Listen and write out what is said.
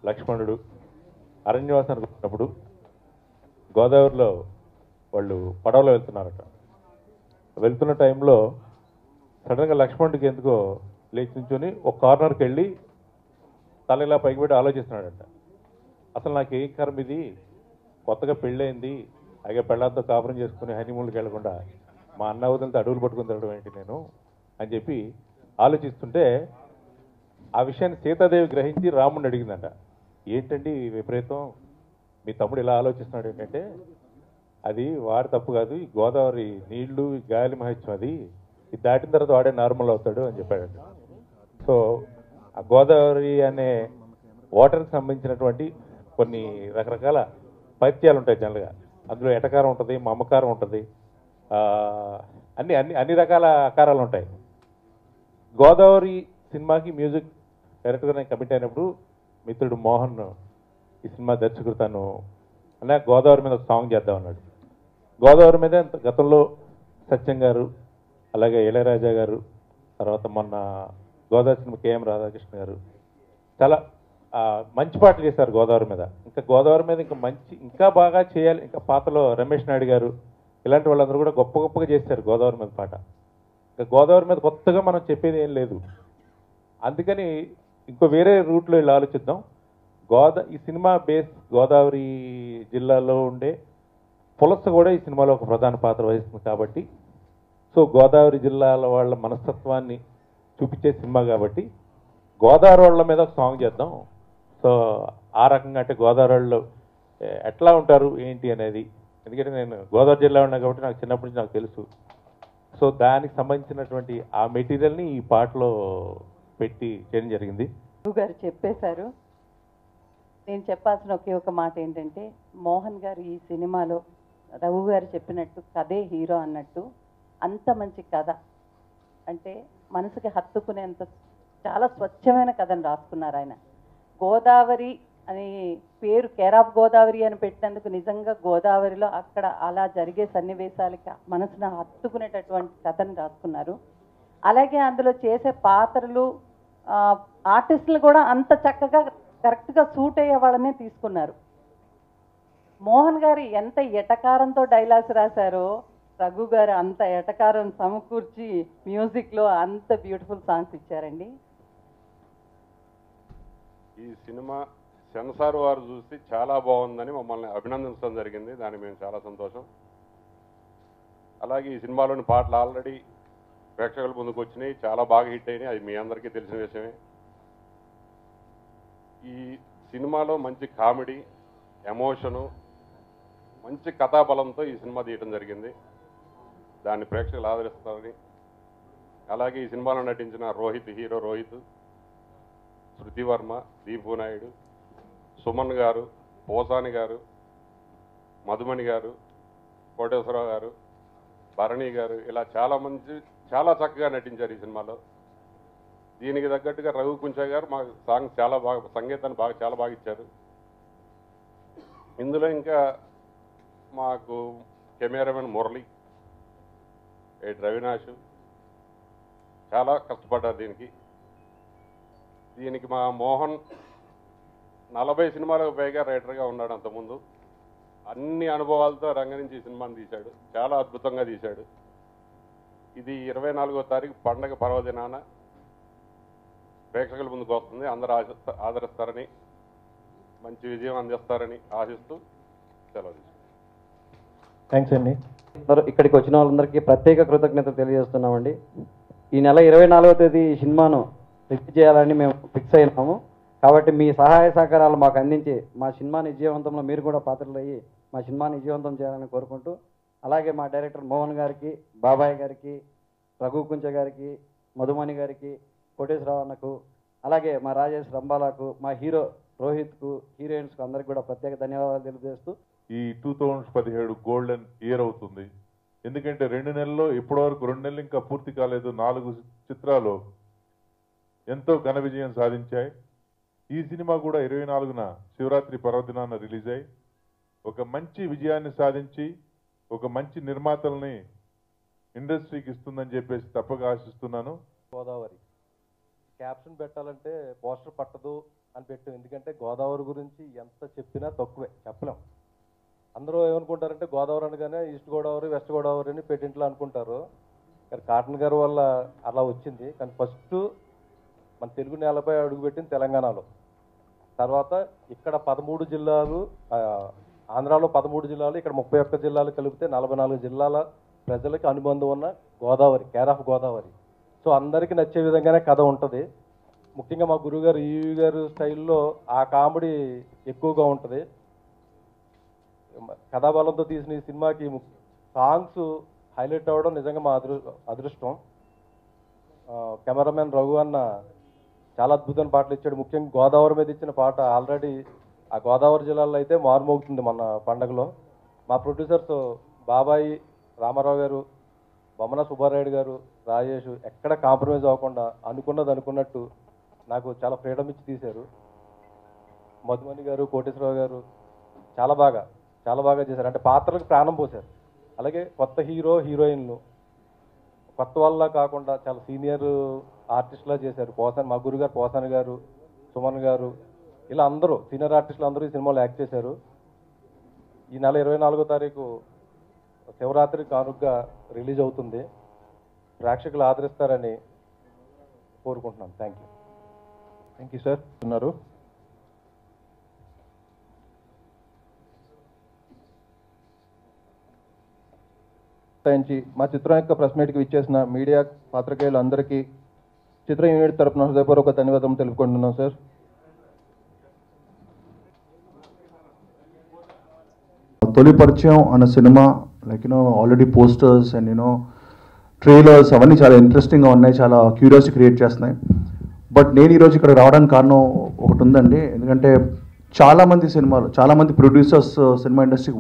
లక్ష్మణుడు అరణ్యవాసానికి వచ్చినప్పుడు గోదావరిలో వాళ్ళు పడవలో వెళ్తున్నారట వెళ్తున్న టైంలో సడన్గా లక్ష్మణుడికి ఎందుకో లేచి నుంచొని ఒక కార్నర్కి వెళ్ళి తల ఇలా పైకి పెట్టి ఆలోచిస్తున్నాడంట అసలు నాకు ఏం కర్మ ఇది కొత్తగా పెళ్ళయింది అలాగే పెళ్ళాంతో కాపురం చేసుకుని హనీమూన్కి వెళ్లకుండా మా అన్న వదిలితో అడవులు పట్టుకుని తిరగడం ఏంటి నేను అని చెప్పి ఆలోచిస్తుంటే ఆ విషయాన్ని సీతాదేవి గ్రహించి రాముడిని అడిగిందంట ఏంటండి ఈ విపరీతం మీ తమ్ముడు ఇలా ఆలోచిస్తున్నాడు ఏంటంటే అది వాడి తప్పు కాదు ఈ గోదావరి నీళ్లు ఈ గాలి మహత్యం అది ఇది దాటిన తర్వాత వాడే నార్మల్ అవుతాడు అని చెప్పాడంట సో ఆ గోదావరి అనే వాటర్కి సంబంధించినటువంటి కొన్ని రకరకాల పైత్యాలు ఉంటాయి జనరల్గా అందులో ఎటకారం ఉంటుంది మమకారం ఉంటుంది ఆ, అన్ని అన్ని అన్ని రకాల ఆకారాలు ఉంటాయి గోదావరి సినిమాకి మ్యూజిక్ డైరెక్టర్గా నేను కమిట్ అయినప్పుడు మిత్రుడు మోహన్ ఈ సినిమా దర్శకుడు తను అన్న గోదావరి మీద ఒక సాంగ్ చేద్దాం అన్నాడు గోదావరి మీద ఇంత- గతంలో సత్యం గారు అలాగే ఇళయరాజా గారు తర్వాత మొన్న గోదావరి సినిమా కేఎం రాధాకృష్ణ గారు చాలా ఆ, మంచి పాటలు చేశారు గోదావరి మీద ఇంకా గోదావరి మీద ఇంకా మంచి ఇంకా బాగా చేయాలి ఇంకా పాతలో రమేష్ నాయుడు గారు ఇలాంటి వాళ్ళందరూ కూడా గొప్ప గొప్పగా చేశారు గోదావరి మీద పాట ఇంకా గోదావరి మీద కొత్తగా మనం చెప్పేది ఏం లేదు అందుకని ఇంకో వేరే రూట్లో వెళ్ళి ఆలోచిద్దాం గోదా ఈ సినిమా బేస్ గోదావరి జిల్లాలో ఉండే పులస కూడా ఈ సినిమాలో ఒక ప్రధాన పాత్ర వహిస్తుంది కాబట్టి సో గోదావరి జిల్లాల వాళ్ళ మనస్తత్వాన్ని చూపించే సినిమా కాబట్టి గోదావరి వాళ్ళ మీద ఒక సాంగ్ చేద్దాం సో ఆ రకంగా అంటే గోదావరి వాళ్ళు ఏ, ఎట్లా ఉంటారు ఏంటి అనేది ఎందుకంటే నేను గోదావరి జిల్లా ఉన్నా కాబట్టి నాకు చిన్నప్పటి నుంచి నాకు తెలుసు సో దానికి సంబంధించినటువంటి ఆ మెటీరియల్ని ఈ పాటలో పెట్టి చేయడం జరిగింది గురువు గారు చెప్పేశారు నేను చెప్పాల్సిన ఒకే ఒక మాట ఏంటంటే మోహన్ గారు ఈ సినిమాలో రఘు గారు చెప్పినట్టు కథే హీరో అన్నట్టు అంత మంచి కథ అంటే మనసుకి హత్తుకునేంత చాలా స్వచ్ఛమైన కథను రాసుకున్నారు ఆయన గోదావరి అని పేరు కేర్ ఆఫ్ గోదావరి అని పెట్టినందుకు నిజంగా గోదావరిలో అక్కడ అలా జరిగే సన్నివేశాలకి మనసును హత్తుకునేటటువంటి కథను రాసుకున్నారు అలాగే అందులో చేసే పాత్రలు ఆ, ఆర్టిస్టులు కూడా అంత చక్కగా కరెక్ట్గా సూట్ అయ్యే వాళ్ళనే తీసుకున్నారు మోహన్ గారు ఎంత ఎటకారంతో డైలాగ్స్ రాశారో రఘు గారు అంత ఎటకారం సమకూర్చి మ్యూజిక్లో అంత బ్యూటిఫుల్ సాంగ్స్ ఇచ్చారండి ఈ సినిమా సెన్సార్ వారు చూసి చాలా బాగుందని మమ్మల్ని అభినందించడం జరిగింది దానికి మేము చాలా సంతోషం అలాగే ఈ సినిమాలోని పాటలు ఆల్రెడీ ప్రేక్షకుల ముందుకు వచ్చినాయి చాలా బాగా హిట్ అయినాయి అది మీ అందరికీ తెలిసిన విషయమే ఈ సినిమాలో మంచి కామెడీ ఎమోషను మంచి కథాబలంతో ఈ సినిమా తీయడం జరిగింది దాన్ని ప్రేక్షకులు ఆదరిస్తారని అలాగే ఈ సినిమాలో నటించిన రోహిత్ హీరో రోహిత్ శృతి వర్మ దీపు నాయుడు సుమన్ గారు పోసాని గారు మధుమణి గారు కోటేశ్వరరావు గారు భరణి గారు ఇలా చాలా మంది చాలా చక్కగా నటించారు ఈ సినిమాలో దీనికి తగ్గట్టుగా రఘు కుంచా గారు మా సాంగ్ చాలా బాగా సంగీతాన్ని బాగా చాలా బాగా ఇచ్చారు ఇందులో ఇంకా మాకు కెమెరామెన్ మురళి ఎయిట్ రవినాష్ చాలా కష్టపడ్డారు దీనికి దీనికి మా మోహన్ నలభై సినిమాలకు పైగా రైటర్గా ఉన్నాడు అంతకుముందు అన్ని అనుభవాలతో రంగ నుంచి ఈ సినిమాని తీశాడు చాలా అద్భుతంగా తీశాడు ఇది ఇరవై నాలుగో తారీఖు పండగ పర్వదినాన ప్రేక్షకుల ముందుకు వస్తుంది అందరూ ఆశిస్తా ఆదరిస్తారని మంచి విజయం అందిస్తారని ఆశిస్తూ సెలవు తీసుకుంటాను థ్యాంక్స్ అండి అందరూ ఇక్కడికి వచ్చిన వాళ్ళందరికీ ప్రత్యేక కృతజ్ఞత తెలియజేస్తున్నామండి ఈ నెల ఇరవై నాలుగో తేదీ ఈ సినిమాను రిలీజ్ చేయాలని మేము ఫిక్స్ అయినాము కాబట్టి మీ సహాయ సహకారాలు మాకు అందించి మా సినిమాని విజయవంతంలో మీరు కూడా పాత్రలు అయ్యి మా సినిమాని విజయవంతం చేయాలని కోరుకుంటూ అలాగే మా డైరెక్టర్ మోహన్ గారికి బాబాయ్ గారికి రఘు కుంచ గారికి మధుమణి గారికి కోటేశ్వరరావు అన్నకు అలాగే మా రాజేష్ రంబాలాకు మా హీరో రోహిత్కు హీరోయిన్స్కు అందరికి కూడా ప్రత్యేక ధన్యవాదాలు తెలియజేస్తూ ఈ టూ థౌజండ్ పదిహేడు గోల్డెన్ ఇయర్ అవుతుంది ఎందుకంటే రెండు నెలల్లో ఇప్పటివరకు రెండు నెలలు ఇంకా పూర్తి కాలేదు నాలుగు చిత్రాలు ఎంతో ఘన విజయం సాధించాయి ఈ సినిమా కూడా ఇరవై నాలుగున శివరాత్రి పర్వదినాన రిలీజ్ అయి ఒక మంచి విజయాన్ని సాధించి ఒక మంచి నిర్మాతల్ని ఇండస్ట్రీకి ఇస్తుందని చెప్పేసి తప్పక ఆశిస్తున్నాను గోదావరి క్యాప్షన్ పెట్టాలంటే పోస్టర్ పట్టదు అని పెట్టాం ఎందుకంటే గోదావరి గురించి ఎంత చెప్పినా తక్కువే చెప్పలేం అందరూ ఏమనుకుంటారంటే గోదావరి అనగానే ఈస్ట్ గోదావరి వెస్ట్ గోదావరి అని పెట్టింట్లో అనుకుంటారు కానీ కాటన్ గారి వల్ల అలా వచ్చింది కానీ ఫస్ట్ మన తెలుగు నేలపై అడుగుపెట్టింది తెలంగాణలో తర్వాత ఇక్కడ పదమూడు జిల్లాలు ఆ, ఆంధ్రాలో పదమూడు జిల్లాలు ఇక్కడ ముప్పై ఒక్క జిల్లాలు కలిపితే నలభై నాలుగు జిల్లాల ప్రజలకు అనుబంధం ఉన్న Godavari care of Godavari so అందరికీ నచ్చే విధంగానే కథ ఉంటుంది ముఖ్యంగా మా గురుగారు ఈవి గారు స్టైల్లో ఆ కామెడీ ఎక్కువగా ఉంటుంది కథాబలంతో తీసిన ఈ సినిమాకి సాంగ్స్ హైలైట్ అవ్వడం నిజంగా మా అదృ అదృష్టం ఆ, కెమెరామెన్ రఘు అన్న చాలా అద్భుతమైన పాటలు ఇచ్చాడు ముఖ్యంగా గోదావరి మీద ఇచ్చిన పాట ఆల్రెడీ ఆ గోదావరి జిల్లాలో అయితే మారుమోగుతుంది మన పండగలో మా ప్రొడ్యూసర్స్ బాబాయి రామారావు గారు బొమ్మన సుబ్బారాయుడు గారు రాజేష్ ఎక్కడ కాంప్రమైజ్ అవ్వకుండా అనుకున్నది అనుకున్నట్టు నాకు చాలా ఫ్రీడమ్ ఇచ్చి తీశారు మధుమణి గారు కోటేశ్వరరావు గారు చాలా బాగా చాలా బాగా చేశారు అంటే పాత్రలకు ప్రాణం పోశారు అలాగే కొత్త హీరో హీరోయిన్లు కొత్త వాళ్ళ కాకుండా చాలా సీనియర్ ఆర్టిస్ట్లా చేశారు పోసాన్ మా గురుగారు పోసాన్ గారు సుమన్ గారు ఇలా అందరూ సీనియర్ ఆర్టిస్టులు అందరూ ఈ సినిమాలో యాక్ట్ చేశారు ఈ నెల ఇరవై నాలుగో తారీఖు శివరాత్రి కానుకగా రిలీజ్ అవుతుంది ప్రేక్షకులు ఆదరిస్తారని కోరుకుంటున్నాను thank you thank you sir ఉన్నారు నుంచి మా చిత్రం యొక్క ప్రెస్ మీట్కి విచ్చేసిన మీడియా పాత్రికేయులు అందరికీ చిత్ర యూనిట్ తరపున హృదయపూర్వక ధన్యవాదం తెలుపుకుంటున్నాం సార్ తొలి పరిచయం అన్న సినిమా like you know already posters and you know trailers అవన్నీ చాలా ఇంట్రెస్టింగ్గా ఉన్నాయి చాలా క్యూరియాసిటీ క్రియేట్ చేస్తున్నాయి బట్ నేను ఈరోజు ఇక్కడ రావడానికి కారణం ఒకటి ఉందండి ఎందుకంటే చాలామంది సినిమాలు చాలామంది ప్రొడ్యూసర్స్ సినిమా ఇండస్ట్రీకి